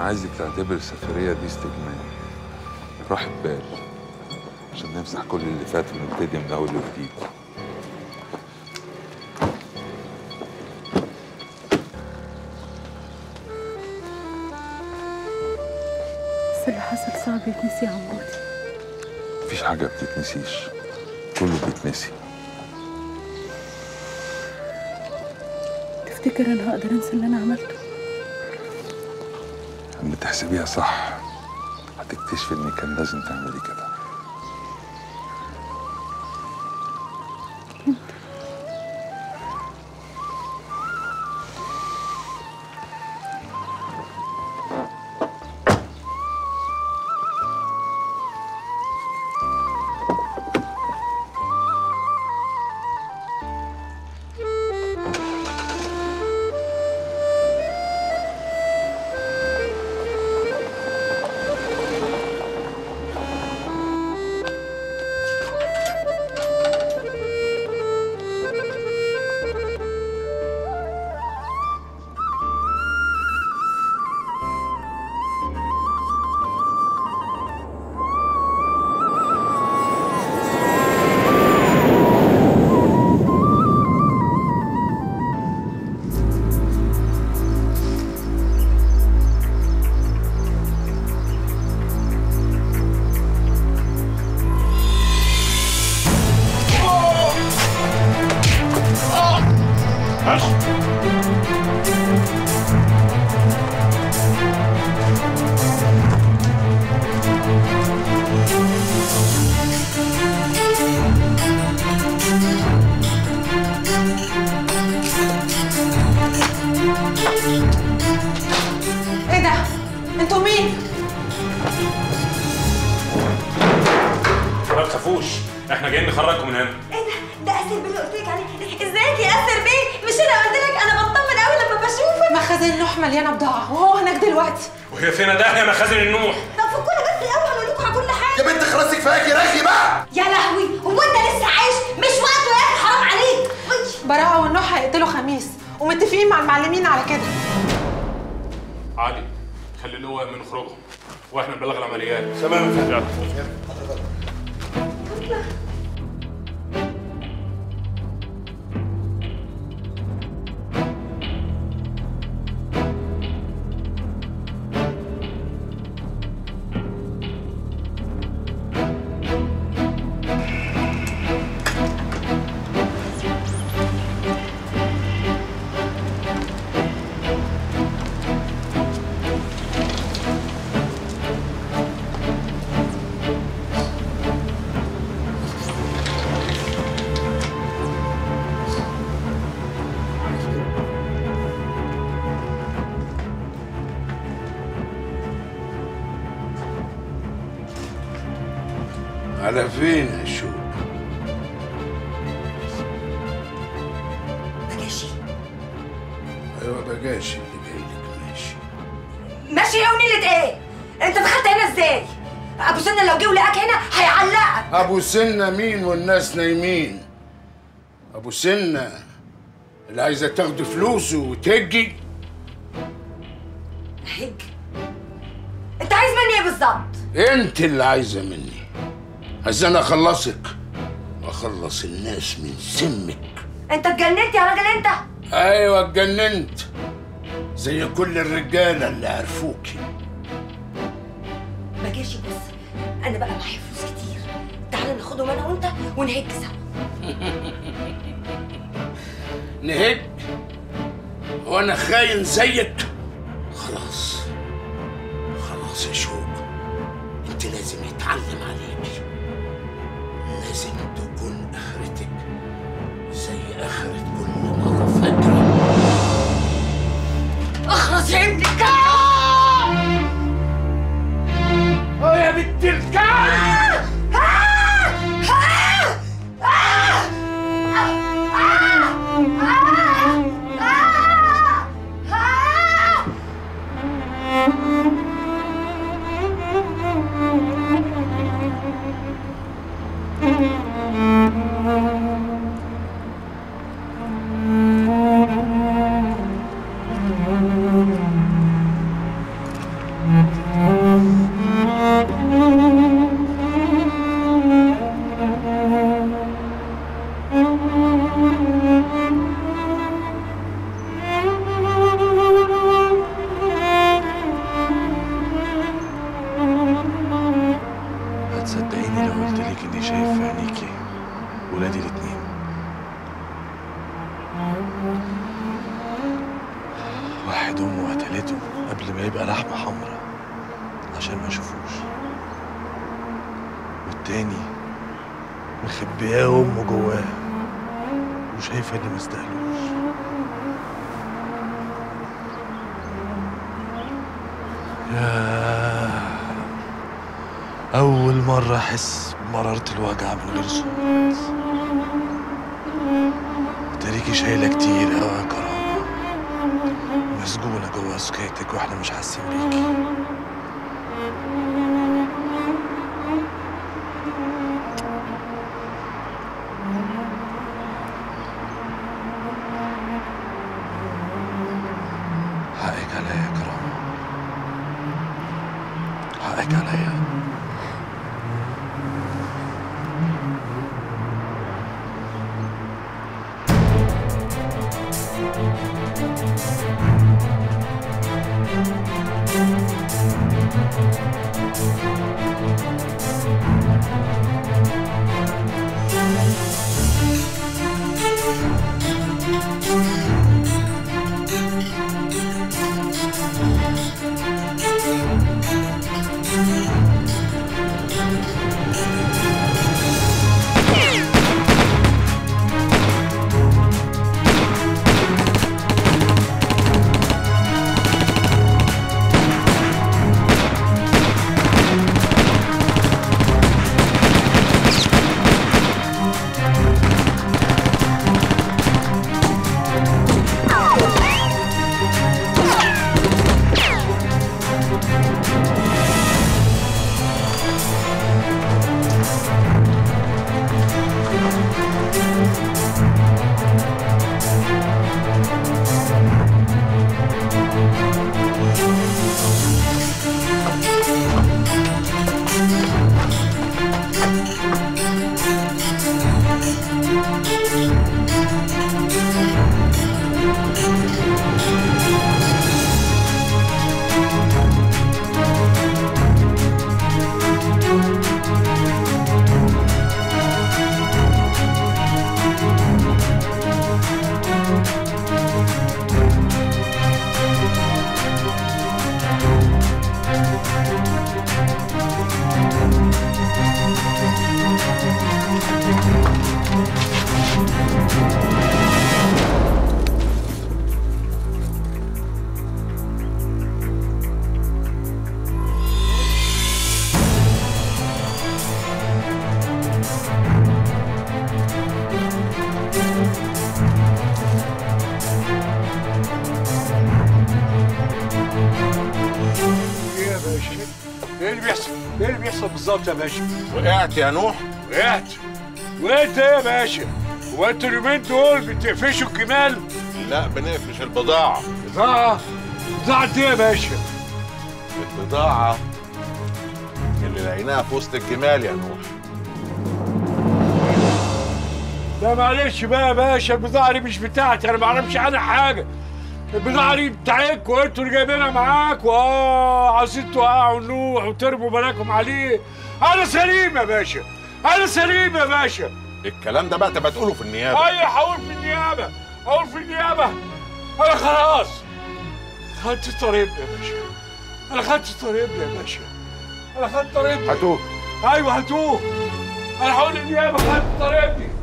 انا عايزك تعتبر السفريه دي استجمام راحه بال عشان نمسح كل اللي فات ونبتدي من اول وجديد بس اللي حصل صعب يتنسي يا عمودي مفيش حاجه بتتنسيش كله بيتنسي تفتكر انا هقدر انسى اللي انا عملته لما تحسبيها صح هتكتشفي ان كان لازم تعملي كده ايه ده؟ انتوا مين؟ ما تخافوش احنا جايين نخرجكم من هنا ايه ده ده اسر بيه اللي قلت لك عليه ازيك يا اسر بيه مش انا قلت لك انا بطمن قوي لما بشوفك مخازن نوح مليانه بضاعه وهو هناك دلوقتي وهي فينا ده يا مخازن النوح طب فكونا بس الاول هقول لكم على كل حاجه يا بنت خلاص كفايه رغي بقى يا لهوي هو انت لسه عايش مش وقته يا اخي حرام عليك أي. براءه والنوح هيقتلوا خميس ومتفقين مع المعلمين على كده عادي خلي اللواء من خروجهم واحنا نبلغ العمليات تمام يا يلا. على فين يا شوق ماشي ايوه بجاشي اللي جاي لك ماشي ماشي يا ونيلة ايه انت دخلت هنا ازاي ابو سنه لو جه ولقاك هنا هيعلقك ابو سنه مين والناس نايمين ابو سنه اللي عايزه تاخد فلوسه وتهجي هيك انت عايز مني ايه بالظبط انت اللي عايزه مني عايز انا اخلصك واخلص الناس من سمك انت اتجننت يا راجل انت ايوه اتجننت زي كل الرجاله اللي عرفوكي ما جاش بص انا بقى معايا فلوس كتير تعال ناخدهم انا وانت ونهج سوا نهج وانا خاين زيك خلاص خلاص يا شوق انت لازم يتعلم عليك لازم تكون اخرتك زي اخرة كل مرة فجرة اخرس يا ابني اه يا بنت الكلب واحد امه قتلته قبل ما يبقى لحمه حمرا عشان ما اشوفوش والتاني مخبياه امه جواه وشايفه اني مستاهلوش ياه أول مرة أحس بمرارة الوجع من غير صوت تاريكي شايلة كتير أوي يا كرامة مسجونة جوا سكيتك واحنا مش حاسين بيكي حقك عليا يا كرامة حقك عليا ايه يا باشا؟ ايه اللي بيحصل؟ ايه اللي بيحصل بالظبط يا باشا؟ وقعت يا نوح وقعت وانت ايه يا باشا؟ هو انتوا اليومين دول بتقفشوا الجمال؟ لا بنقفش البضاعة بضاعة بضاعة ايه يا باشا؟ البضاعة اللي لقيناها في وسط الجمال يا نوح لا معلش بقى يا باشا البضاعة دي مش بتاعتي أنا ما أعرفش عنها حاجة البضاعة دي بتاعتكم انتوا اللي جايبينها معاكم اه عايزين توقعوا النوح وترموا بلاكم عليه أنا سليم يا باشا أنا سليم يا باشا الكلام ده بقى تبقى تقوله في النيابة أيوة هقول في النيابة هقول في النيابة أنا خلاص خدت طريقنا يا باشا أنا خدت طريقنا يا باشا أنا خدت طريقنا هاتوه أيوة هاتوه أنا هقول للنيابة خدت طريقتي